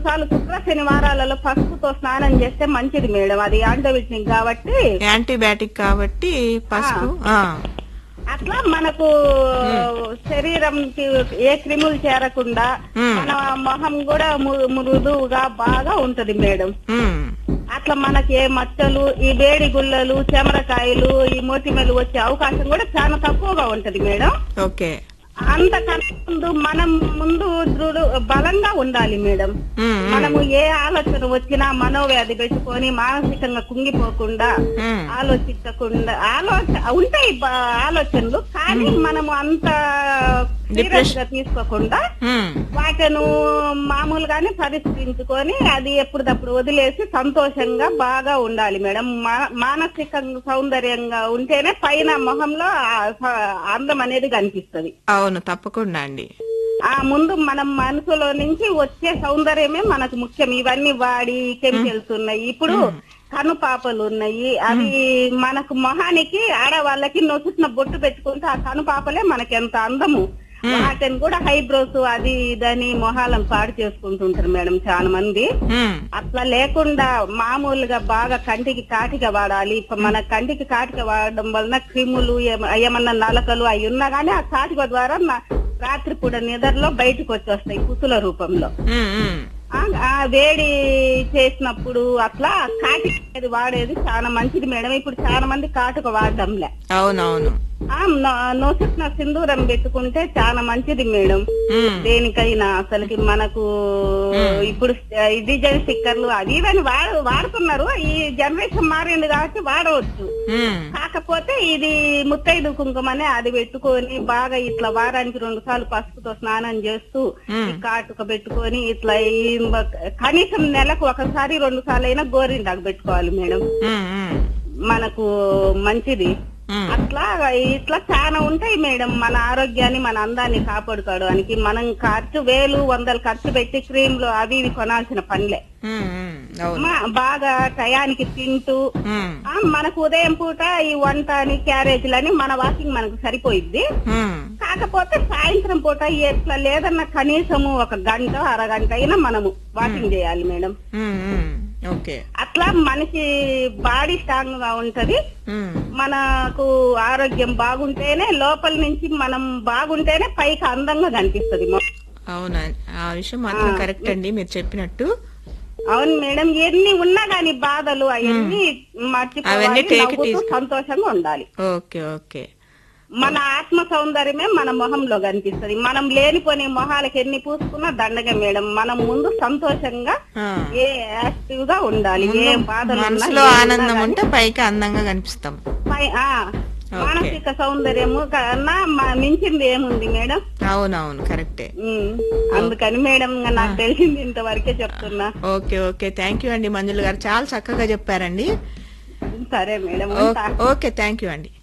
సార్లు శుక్ర శనివారాలలో పసుపుతో స్నానం చేస్తే మంచిది మేడం అది యాంటోవిటమిన్ కాబట్టి యాంటీబయాటిక్ కాబట్టి పసుపు ఆ, అట్లా మనకు శరీరంకి ఏ క్రిములు చేరకుండా మ్మ్. మన మొహం కూడా ము- మృదువుగా బాగా ఉంటది మేడం ఉమ్, అట్లా మనకి ఏ మచ్చలు ఈ వేడి గుల్లలు చెమరకాయలు ఈ మోటిమెలు వచ్చే అవకాశం కూడా చాలా తక్కువగా ఉంటది మేడం ఓకే అంతకన్నా ముందు మనం ముందు దృఢ బలంగా ఉండాలి మేడం ఉమ్, ఉమ్, మనము ఏ ఆలోచన వచ్చినా మనోవ్యాధి పెట్టుకొని మానసికంగా కుంగిపోకుండా ఉమ్, ఆలోచించకుండా ఆలోచన ఉంటాయి బ- ఆలోచనలు కానీ మనము అంత సీరియస్ గా తీసుకోకుండా ఉమ్, వాటిను మామూలుగానే పరిష్కరించుకొని అది ఎప్పుడప్పుడు వదిలేసి సంతోషంగా బాగా ఉండాలి మేడం మా- మానసికంగా సౌందర్యంగా ఉంటేనే పైన మొహంలో ఆ స- అందం అనేది కనిపిస్తది అవును తప్పకుండా అండి ఆ ముందు మనం మనసులో నుంచి వచ్చే సౌందర్యమే మనకు ముఖ్యం ఇవన్నీ వాడి కెమికల్స్ ఉన్నాయి ఇప్పుడు కనుపాపలు ఉన్నాయి అవి మనకు మొహానికి ఆడవాళ్ళకి నొచ్చుతున్న బొట్టు పెట్టుకుంటే ఆ కనుపాపలే మనకి ఎంత అందము వాటిని కూడా హైబ్రోస్ అది ఇదని మొహాలను పాడు చేసుకుంటుంటారు మేడం చాలా మంది ఉమ్, అట్లా లేకుండా మామూలుగా బాగా కంటికి కాటిక వాడాలి ఇప్పుడు మన కంటికి కాటిక వాడడం వలన క్రిములు ఏమ- ఏమన్నా నలకలు అవి ఉన్నా గానీ ఆ కాటిక ద్వారా నా- రాత్రిపూట నిద్రలో బయటకు వచ్చేస్తాయి కుతుల రూపంలో ఉమ్, ఉమ్, ఆ ఆ వేడి చేసినప్పుడు అట్లా కాటిక అనేది వాడేది చాలా మంచిది మేడం ఇప్పుడు చాలా మంది కాటుక వాడడంలే అవునవును ఆ నొ- నొసుకున్న సింధూరం పెట్టుకుంటే చాలా మంచిది మేడం ఉమ్, దేనికైనా అసలుకి మనకు ఇప్పుడు ఈ డిజైన్ స్టిక్కర్లు అవి ఇవన్నీ వాడ వాడుతున్నారు ఈ జనరేషన్ మారింది కాబట్టి వాడవచ్చు ఉమ్, కాకపోతే ఇది ముత్తైదు కుంకుమనే అది పెట్టుకొని బాగా ఇట్లా వారానికి రెండు సార్లు పసుపుతో స్నానం చేస్తూ ఈ కాటుక పెట్టుకొని ఇట్లా ఈ మ- కనీసం నెలకు ఒకసారి రెండు సార్లు అయినా గోరింటాకు పెట్టుకోవాలి మేడం ఉమ్, ఉమ్, మనకు మంచిది ఉమ్. అట్లా ఇట్లా చాలా ఉంటాయి మేడం మన ఆరోగ్యాన్ని మన అందాన్ని కాపాడుకోవడానికి మనం ఖర్చు వేలు వందలు ఖర్చు పెట్టి క్రీమ్లు అవి ఇవి కొనాల్సిన పనిలే ఉమ్, ఉమ్, అవును మా- బాగా టయానికి తింటూ ఉమ్, ఆ, మనకు ఉదయం పూట ఈ వంట అని క్యారేజీలని మన వాకింగ్ మనకు సరిపోయిద్ది ఉమ్, కాకపోతే సాయంత్రం పూట ఎట్లా లేదన్నా కనీసము ఒక గంట అరగంట అయినా మనము వాకింగ్ చేయాలి మేడం ఉమ్, ఉమ్, ఓకే అట్లా మనిషి బాడీ స్ట్రాంగ్ గా ఉంటది ఉమ్, మనకు ఆరోగ్యం బాగుంటేనే లోపల నుంచి మనం బాగుంటేనే పైకి అందంగా కనిపిస్తుంది అవునా ఆ విషయం మాత్రం కరెక్ట్ అండి మీరు చెప్పినట్టు అవును మేడం ఎన్ని ఉన్నా గాని బాధలు అవన్నీ మర్చిపోవాలి అవన్నీ take it నవ్వుతూ easy. సంతోషంగా ఉండాలి ఓకే ఓకే మన ఆత్మ సౌందర్యమే మన మొహంలో కనిపిస్తది మనం లేనిపోని మొహాలకి ఎన్ని పూసుకున్నా దండగా మేడం మనం ముందు సంతోషంగా ఆ, ఏ యాక్టివ్ గా ఉండాలి ఏ బాధలు ఉన్నా, మనసులో ఏమున్నా ఆనందం గాని ఉంటే పైకి అందంగా కనిపిస్తాం పై- ఆ, మానసిక సౌందర్యము కన్నా మ- మించింది ఏముంది మేడం అవునవును కరెక్టే ఉమ్, అందుకని మేడం ఇంకా నాకు తెలిసింది ఇంతవరకే చెప్తున్నా ఓకే ఓకే థ్యాంక్ యూ అండి మంజుల గారు చాలా చక్కగా చెప్పారండి సరే మేడం ఓ- ఉంటా ఓకే థ్యాంక్ యూ అండి